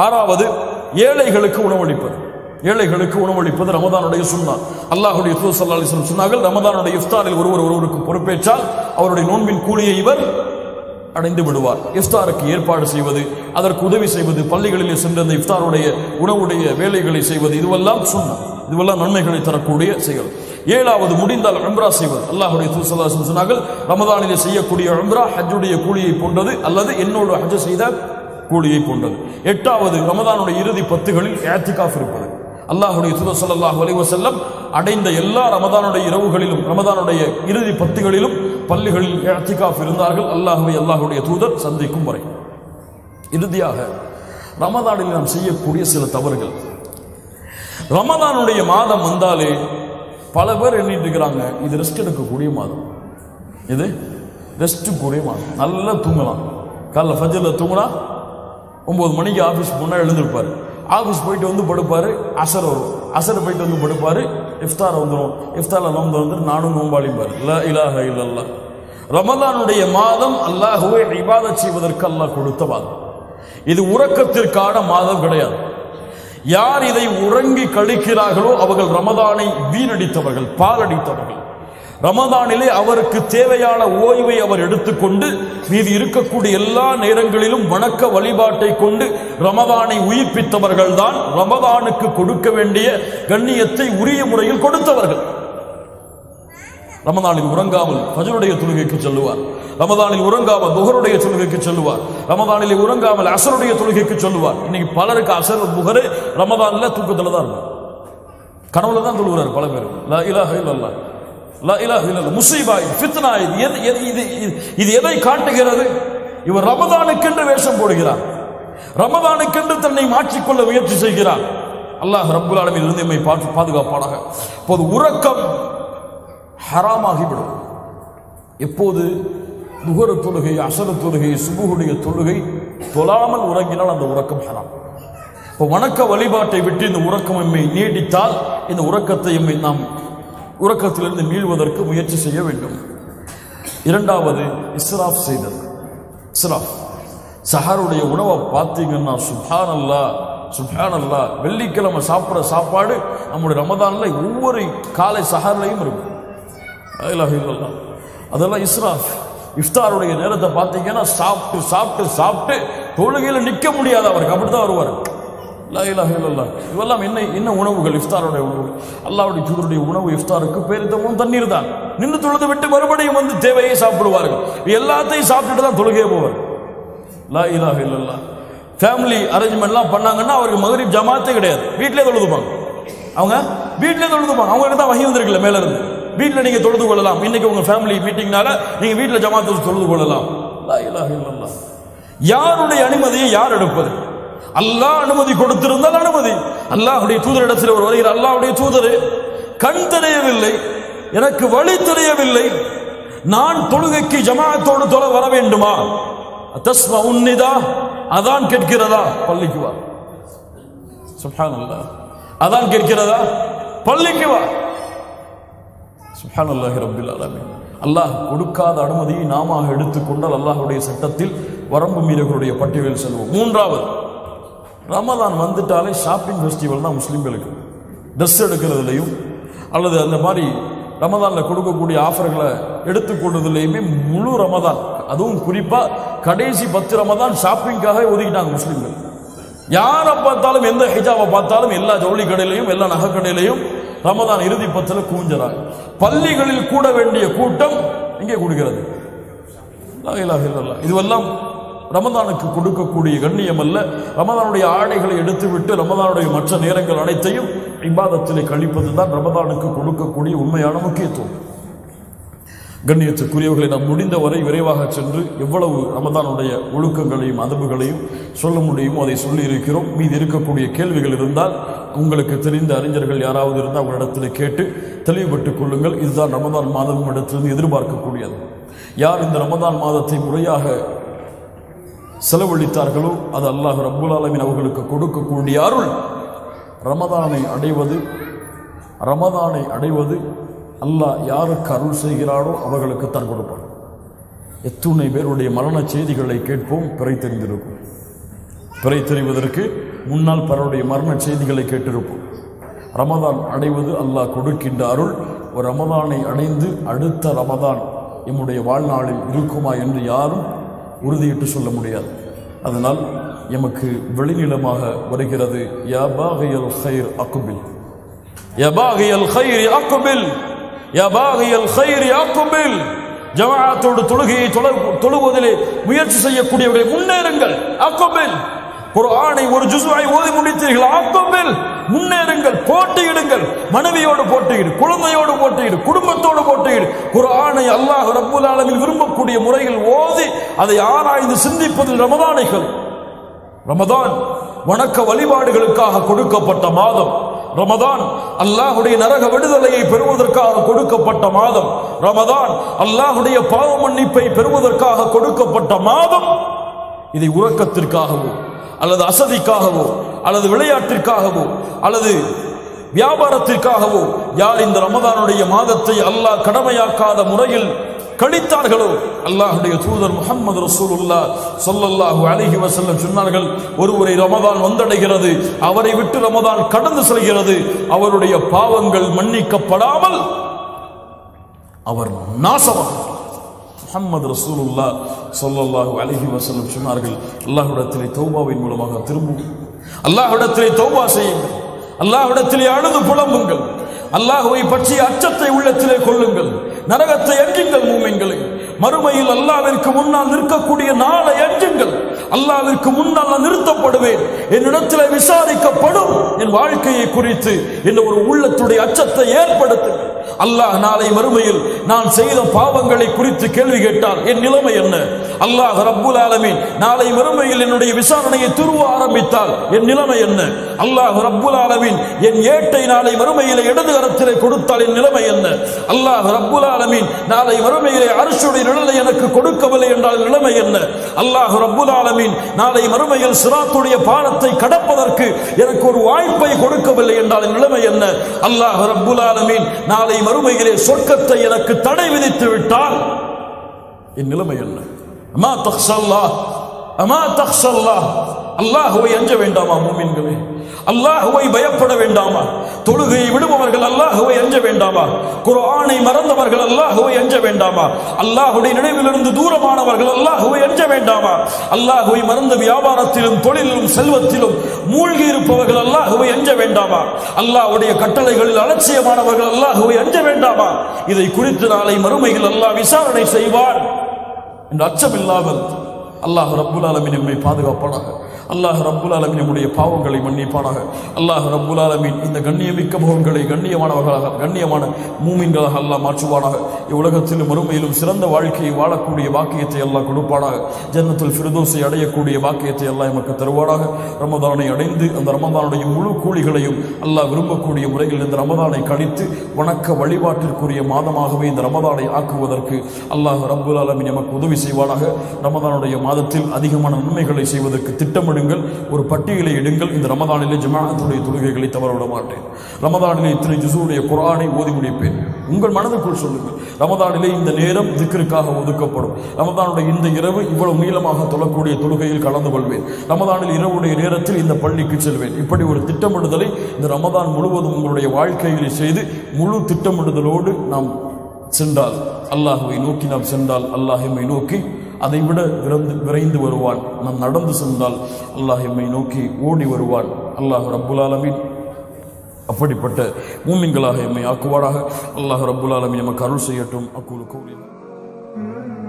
ஆறாவது ஏழைகளுக்கு உணவளிப்பது ஏழைகளுக்கு உணவளிப்பது ரமதானுடைய சுன்னா அல்லாஹுடைய தூதர் ஸல்லல்லாஹு அலைஹி வஸல்லம் சொன்னார்கள் ரமதானுடைய இஃப்தாரில் ஒருவர் ஒருவருக்கு பொறுப்பேற்றால் அவருடைய நோன்பின் கூலியை இவர் அடைந்து விடுவார் இஃப்தாருக்கு ஏற்பாடு செய்வது அதற்கு உதவி செய்வது பள்ளிகளிலே சென்று அந்த இஃப்தாருடைய உணவுடைய வேலைகளை செய்வது இதுவெல்லாம் சுன்னா இதுவெல்லாம் நன்மைகளை தரக்கூடிய செயல் ஏழாவது முடிந்தால் உம்ரா செய்வது அல்லாஹுடைய தூதர் ஸல்லல்லாஹு அலைஹி வஸல்லம் சொன்னார்கள் ரமதானிலே செய்யக்கூடிய உம்ரா ஹஜ்ஜுடைய கூலியை போன்றது அல்லது என்னோடு ஹஜ் செய்த கூலியை போன்றது எட்டாவது ரமதானுடைய இறுதி பத்துகளில் ஏத்திகாஃப் இருப்பது அல்லாஹுடைய தூதர் ஸல்லல்லாஹு அலைஹி வஸல்லம் அடைந்த எல்லா ரமதானுடைய இரவுகளிலும் ரமதானுடைய இறுதி பத்துகளிலும் பள்ளிகளில் ஏத்திகாஃப் இருந்தார்கள் அல்லாஹுவை அல்லாஹுடைய தூதர் சந்திக்கும் வரை இறுதியாக ரமதானில் நாம் செய்யக்கூடிய சில தவறுகள் ரமதானுடைய மாதம் வந்தாலே பல பேர் எண்ணிட்டு இருக்கிறாங்க இது ரெஸ்ட் எடுக்கக்கூடிய மாதம் இது ரெஸ்ட் கூடிய மாதம் நல்லா தூங்கலாம் காலைல ஃபஜ்ரில் தூங்கினா ஒன்பது மணிக்கு ஆஃபீஸ் போனால் எழுந்திருப்பார் ஆஃபீஸ் போயிட்டு வந்து படுப்பார் அசர் வரும் அசர் போயிட்டு வந்து படுப்பார் இஃப்தார் வந்துடும் இஃப்தாரில் நோன்பு வந்துட்டு நானும் நோம்பாளிம்பார் இல்ல இலாஹ இல்லல்லா ரமதானுடைய மாதம் அல்லாஹுவை இபாதத் செய்வதற்கு அல்லாஹ் கொடுத்த மாதம் இது உறக்கத்திற்கான மாதம் கிடையாது யார் இதை உறங்கி கழிக்கிறார்களோ அவர்கள் ரமதானை வீணடித்தவர்கள் பாலடித்தவர்கள் ரமதானிலே அவருக்கு தேவையான ஓய்வை அவர் எடுத்துக்கொண்டு மீது இருக்கக்கூடிய எல்லா நேரங்களிலும் வணக்க வழிபாட்டை கொண்டு ரமதானை உயிர்ப்பித்தவர்கள் தான் ரமதானுக்கு கொடுக்க வேண்டிய கண்ணியத்தை உரிய முறையில் கொடுத்தவர்கள் ரமதானில் உறங்காமல் ஃபஜருடைய தொழுகைக்கு செல்லுவார் ரமதானில் உறங்காமல் துஹருடைய தொழுகைக்கு செல்லுவார் ரமதானில் உறங்காமல் அசருடைய தொழுகைக்கு சொல்லுவார் இன்னைக்கு பலருக்கு அசர் புகரு ரமதான்ல தூக்கத்துல தான் இருக்கும் கனவுல தான் தொழுகிறார் பல பேர் லா இலாஹ இல்லல்லாஹ் லா இலாஹ இல்லல்லாஹ் முசீபா இது ஃபித்னா இது எது எது இது இது- இது எதை காட்டுகிறது இவர் ரமதானுக்கென்று வேஷம் போடுகிறார் ரமதானுக்கென்று தன்னை மாற்றிக்கொள்ள முயற்சி செய்கிறார் அல்லாஹ் ரப்புல் ஆலமீன் இருந்து எம்மை பாத்து பாதுகாப்பானாக இப்போது உறக்கம் ஹராமாகிவிடும் எப்போது நுகர தொழுகை அசர தொழுகை சுபுகுடைய தொழுகை தொழாமல் உறங்கினால் அந்த உறக்கம் ஹராம் இப்போ வணக்க வழிபாட்டை விட்டு இந்த உறக்கம் எம்மை நீடித்தால் இந்த உறக்கத்தை எம்மை நாம் உறக்கத்திலிருந்து மீள்வதற்கு முயற்சி செய்ய வேண்டும் இரண்டாவது இஸ்ராஃப் செய்தல் இஸ்ராஃப் சஹருடைய உணவை பார்த்தீங்கன்னா சுப்ஹான் அல்லா சுப்ஹான் அல்லா வெள்ளிக்கிழமை சாப்பிட்ற சாப்பாடு நம்முடைய ரமதான்ல ஒவ்வொரு காலை சஹர்லையும் இருக்கும் லா இலாஹ இல்லல்லாஹ். அதெல்லாம் இஸ்ராஃப் இஃப்தாருடைய நேரத்தை பார்த்தீங்கன்னா சாப்பிட்டு சாப்பிட்டு சாப்பிட்டு தொழுகையில நிற்க முடியாது அவருக்கு அப்படித்தான் வருவார் லா இலாஹ இல்லல்லாஹ். இவெல்லாம் என்ன என்ன உணவுகள் இஃப்தாருடைய உணவுகள் அல்லாஹ்வுடைய தூதருடைய உணவு இஃப்தாருக்கு பேரித்தமும் தண்ணீர் தான் நின்று தொழுது விட்டு மறுபடியும் வந்து தேவையை சாப்பிடுவார்கள் எல்லாத்தையும் சாப்பிட்டுட்டு தான் தொழுகையே போவார் லா இலாஹ இல்லல்லாஹ் ஃபேமிலி அரேஞ்ச்மெண்ட்லாம் பண்ணாங்கன்னா அவருக்கு மகரிப் ஜமாத்தே கிடையாது வீட்டிலே தொழுதுப்பாங்க அவங்க வீட்டிலே தொழுதுப்பாங்க அவங்களுக்கு தான் வகை வந்திருக்குல்ல மேல இருந்து வீட்டில் நீங்க தொழுது கொள்ளலாம் இன்னைக்கு உங்க ஃபேமிலி மீட்டிங்னால நீங்க வீட்டில் ஜமாத்து தொழுது கொள்ளலாம் லா இலாஹ இல்லல்லாஹ் யாருடைய அனுமதியை யார் எடுப்பது அல்லாஹ் அனுமதி கொடுத்திருந்தால் அனுமதி அல்லாஹ்வுடைய தூதரிடத்தில் ஒரு வருகிறார் அல்லாஹ்வுடைய தூதரே கண் தெரியவில்லை எனக்கு வழி தெரியவில்லை நான் தொழுகைக்கு ஜமாஅத்தோடு தொழ வர வேண்டுமா தஸ்மா உன்னிதா அதான் கேட்கிறதா பள்ளிக்கு வா சுப்ஹானல்லாஹ் அதான் கேட்கிறதா பள்ளிக்கு வா சுப்ஹானல்லாஹி ரப்பில் ஆலமீன் அல்லாஹ் கொடுக்காத அனுமதியை நாம எடுத்துக்கொண்டால் அல்லாஹ்வுடைய சட்டத்தில் வரம்பு மீறர்களுடைய பட்டியலில் செல்வோம் மூன்றாவது ரமதான் வந்துட்டாலே ஷாப்பிங் ஃபெஸ்டிவல் தான் முஸ்லிம்களுக்கு ட்ரெஸ் எடுக்கிறதுலையும் அல்லது அந்த மாதிரி ரமதானில் கொடுக்கக்கூடிய ஆஃபர்களை எடுத்துக்கொள்வதிலையுமே முழு ரமதான் அதுவும் குறிப்பாக கடைசி பத்து ரமதான் ஷாப்பிங்காக ஒதுக்கிட்டாங்க முஸ்லிம்கள் யாரை பார்த்தாலும் எந்த ஹிஜாவை பார்த்தாலும் எல்லா ஜவுளி கடையிலையும் எல்லா நகை கடையிலையும் ரமதான் இறுதி பத்தில் குவிஞ்சறாங்க பள்ளிகளில் கூட வேண்டிய கூட்டம் எங்கே கூடுகிறது லா இலாஹ இல்லல்லாஹ். இதுவெல்லாம் ரமதானுக்கு கொடுக்கக்கூடிய கண்ணியம் அல்ல ரமதானுடைய ஆடைகளை எடுத்துவிட்டு ரமதானுடைய மற்ற நேரங்கள் அனைத்தையும் இபாதத்திலே கழிப்பது தான் ரமதானுக்கு கொடுக்கக்கூடிய உண்மையான முக்கியத்துவம் கண்ணியத்துக்குரியவர்களை நாம் முடிந்தவரை விரைவாக சென்று எவ்வளவு ரமதானுடைய ஒழுக்கங்களையும் அதபுகளையும் சொல்ல முடியுமோ அதை சொல்லி இருக்கிறோம் மீது இருக்கக்கூடிய கேள்விகள் இருந்தால் உங்களுக்கு தெரிந்த அறிஞர்கள் யாராவது இருந்தால் அவங்களிடத்தில் கேட்டு தெளிவுபட்டுக் கொள்ளுங்கள் இதுதான் ரமதான் மாதம் இடத்திலிருந்து எதிர்பார்க்கக்கூடியது யார் இந்த ரமதான் மாதத்தை முறையாக செலவழித்தார்களோ அது அல்லாஹ் ரப்புல் ஆலமீன் அவர்களுக்கு கொடுக்கக்கூடிய அருள் ரமதானை அடைவது ரமதானை அடைவது அல்லாஹ் யாருக்கு அருள் செய்கிறாரோ அவர்களுக்கு தான் கொடுப்பான் எத்துணை பேருடைய மரண செய்திகளை கேட்போம் பிறை தெரிந்திருக்கும் பிறை தெரிவதற்கு முன்னால் பலருடைய மரண செய்திகளை கேட்டிருப்போம் ரமதான் அடைவது அல்லாஹ் கொடுக்கின்ற அருள் ஒரு ரமதானை அடைந்து அடுத்த ரமதான் எம்முடைய வாழ்நாளில் இருக்குமா என்று யாரும் உறுதியிட்டு சொல்ல முடியாது அதனால் எமக்கு வெளிநிலமாக வருகிறது யா பாகியல் ஹைர் அக்குபில் யா பாகியல் ஹைர் அக்குபில் யா பாகியல் ஹைர் அக்குபில் ஜமாஅத்தோடு தொழுகையை தொழ- தொழுவதிலே முயற்சி செய்யக்கூடியவர்களை முன்னேறுங்கள் அக்குபில் குர்ஆனை ஒரு ஜுஸ்வாய் ஓதி முடித்தீர்கள் ஆக்கம்பில் முன்னேறுங்கள் போட்டியிடுங்கள் மனைவியோடு போட்டியிடு குழந்தையோடு போட்டியிடு குடும்பத்தோடு போட்டியிடு குர்ஆனை அல்லாஹ் ரப்புல் ஆலமீன் விரும்பக்கூடிய முறையில் ஓதி அதை ஆராய்ந்து சிந்திப்பதில் ரமதானைகள் ரமதான் வணக்க வழிபாடுகளுக்காக கொடுக்கப்பட்ட மாதம் ரமதான் அல்லாஹுடைய நரக விடுதலையை பெறுவதற்காக கொடுக்கப்பட்ட மாதம் ரமதான் அல்லாஹுடைய பாவ மன்னிப்பை பெறுவதற்காக கொடுக்கப்பட்ட மாதம் இதை உறக்கத்திற்காகவோ அல்லது அசதிக்காகவோ அல்லது விளையாட்டிற்காகவோ அல்லது வியாபாரத்திற்காகவோ யார் இந்த ரமதானுடைய மாதத்தை அல்லாஹ் கடமையாக்காத முறையில் கழித்தார்களோ அல்லாஹுடைய தூதர் முகமது ரசூலுல்லா ஸல்லல்லாஹு அலைஹி வஸல்லம் சொன்னார்கள் ஒருவரை ரமதான் வந்தடைகிறது அவரை விட்டு ரமதான் கடந்து செல்கிறது அவருடைய பாவங்கள் மன்னிக்கப்படாமல் அவர் நாசமாக முஹம்மது ரசூலுல்லா ஸல்லல்லாஹு அலைஹி வஸல்லம் சொன்னார்கள் அல்லாஹ்விடத்திலே தௌபாவின் மூலமாக திரும்பும் அல்லாஹ்விடத்திலே தௌபா செய்யுங்கள் அல்லாஹ்விடத்திலே அழுது புலம்புங்கள் அல்லாஹ்வை பற்றிய அச்சத்தை உள்ளத்திலே கொள்ளுங்கள் நரகத்தை அஞ்சுங்கள் மூமின்களை மறுமையில் அல்லாவிற்கு முன்னால் நிற்கக்கூடிய நாளை அஞ்சுங்கள் அல்லாவிற்கு முன்னால் நான் நிறுத்தப்படுவேன் என்னிடத்தில் விசாரிக்கப்படும் என் வாழ்க்கையை குறித்து என்ற ஒரு உள்ளத்துடைய அச்சத்தை ஏற்படுத்துங்கள் அல்லாஹ் நாளை மறுமையில் நான் செய்த பாவங்களை குறித்து கேள்வி கேட்டால் என் நிலைமை என்ன அல்லாஹ் ரப்புல் ஆலமீன் நாளை மறுமையில் என்னுடைய விசாரணையை துருவ ஆரம்பித்தால் என் நிலைமை என்ன அல்லாஹ் ரப்புல் ஆலமீன் என் ஏட்டை நாளை மறுமையிலே இடது கரத்திலே கொடுத்தால் என் நிலைமை என்ன அல்லாஹ் ரப்புல் ஆலமீன் நாளை மறுமையிலே அரசுடைய நிழலை எனக்கு கொடுக்கவில்லை என்றால் என் நிலைமை என்ன அல்லாஹ் ரப்புல் ஆலமீன் நாளை மறுமையில் சிராத்துடைய பாலத்தை கடப்பதற்கு எனக்கு ஒரு வாய்ப்பை கொடுக்கவில்லை என்றால் என் நிலைமை என்ன அல்லாஹ் ரப்புல் ஆலமீன் நாளை மறுமையிலே சொர்க்கத்தை எனக்கு தடை விதித்து விட்டால் என் நிலைமை என்ன அமா தக்ஷல்லா அமா தக்ஷல்லா அல்லாஹுவை அஞ்ச வேண்டாமா மூமின்களே அல்லாஹுவை பயப்பட வேண்டாமா தொழுகையை விடுபவர்கள் அல்லாஹுவை அஞ்ச வேண்டாமா குர்ஆனை மறந்தவர்கள் அல்லாஹுவை அஞ்ச வேண்டாமா அல்லாஹுடைய நினைவிலிருந்து தூரமானவர்கள் அல்லாஹுவை அஞ்ச வேண்டாமா அல்லாஹுவை மறந்த வியாபாரத்திலும் தொழிலிலும் செல்வத்திலும் மூழ்கி இருப்பவர்கள் அல்லாஹுவை அஞ்ச வேண்டாமா அல்லாஹ்வுடைய கட்டளைகளில் அலட்சியமானவர்கள் அல்லாஹுவை அஞ்ச வேண்டாமா இதை குறித்து நாளை மறுமையில் அல்லாஹ் விசாரணை செய்வார் என்ற அச்சம் இல்லாமல் அல்லாஹ் ரப்புல் ஆலமீன் நம்மை பாதுகாப்பானாக அல்லாஹ் ரப்புல் ஆலமீன் நம்முடைய பாவங்களை மன்னிப்பானாக அல்லாஹ் ரப்புல் ஆலமீன் இந்த கண்ணியமிக்க முகங்களை கண்ணியமானவர்களாக கண்ணியமான மூமின்களாக அல்லாஹ் மாற்றுவானாக இவ்வுலகத்திலும் மறுமையிலும் சிறந்த வாழ்க்கையை வாழக்கூடிய வாக்கியத்தை அல்லாஹ் கொடுப்பானாக ஜன்னத்துல் ஃபிர்தோஸை அடையக்கூடிய வாக்கியத்தை அல்லாஹ் எமக்கு தருவானாக ரமதானை அடைந்து அந்த ரமதானுடைய முழு கூலிகளையும் அல்லாஹ் விரும்பக்கூடிய முறையில் இந்த ரமதானை கழித்து வணக்க வழிபாட்டிற்குரிய மாதமாகவே இந்த ரமதானை ஆக்குவதற்கு அல்லாஹ் ரப்புல் ஆலமீன் எமக்கு உதவி செய்வானாக ரமதானுடைய மாதத்தில் அதிகமான நன்மைகளை செய்வதற்கு திட்டமிடுங்கள் ஒரு பட்டியலை எடுங்கள் இந்த ரமதானிலே ஜமாஅத்துடைய தொழுகைகளை தவறவிட மாட்டேன் ரமதானிலே இத்தனை ஜுசுடைய குர்ஆனை ஓதி முடிப்பேன் உங்கள் மனதுக்குள் சொல்லுங்கள் ரமதானிலே இந்த நேரம் திக்ருக்காக ஒதுக்கப்படும் ரமதானுடைய இந்த இரவு இவ்வளவு நீளமாக தொழக்கூடிய தொழுகையில் கலந்து கொள்வேன் ரமதானில் இரவுடைய நேரத்தில் இந்த பள்ளிக்கு செல்வேன் இப்படி ஒரு திட்டமிடுதலை இந்த ரமதான் முழுவதும் உங்களுடைய வாழ்க்கையில் செய்து முழு திட்டமிடுதலோடு நாம் சென்றால் அல்லாஹுவை நோக்கி நாம் சென்றால் அல்லாஹ் எம்மை நோக்கி அதை விட விரைந்து விரைந்து வருவான் நாம் நடந்து சென்றால் அல்லாஹ் எம்மை நோக்கி ஓடி வருவான் அல்லாஹ் ரப்புல் ஆலமீன் அப்படிப்பட்ட மூமின்களாக எம்மை ஆக்குவாராக அல்லாஹ் ரப்புல் ஆலமீன் எமக்கு அருள் செய்யட்டும் அக்கூலு கூலி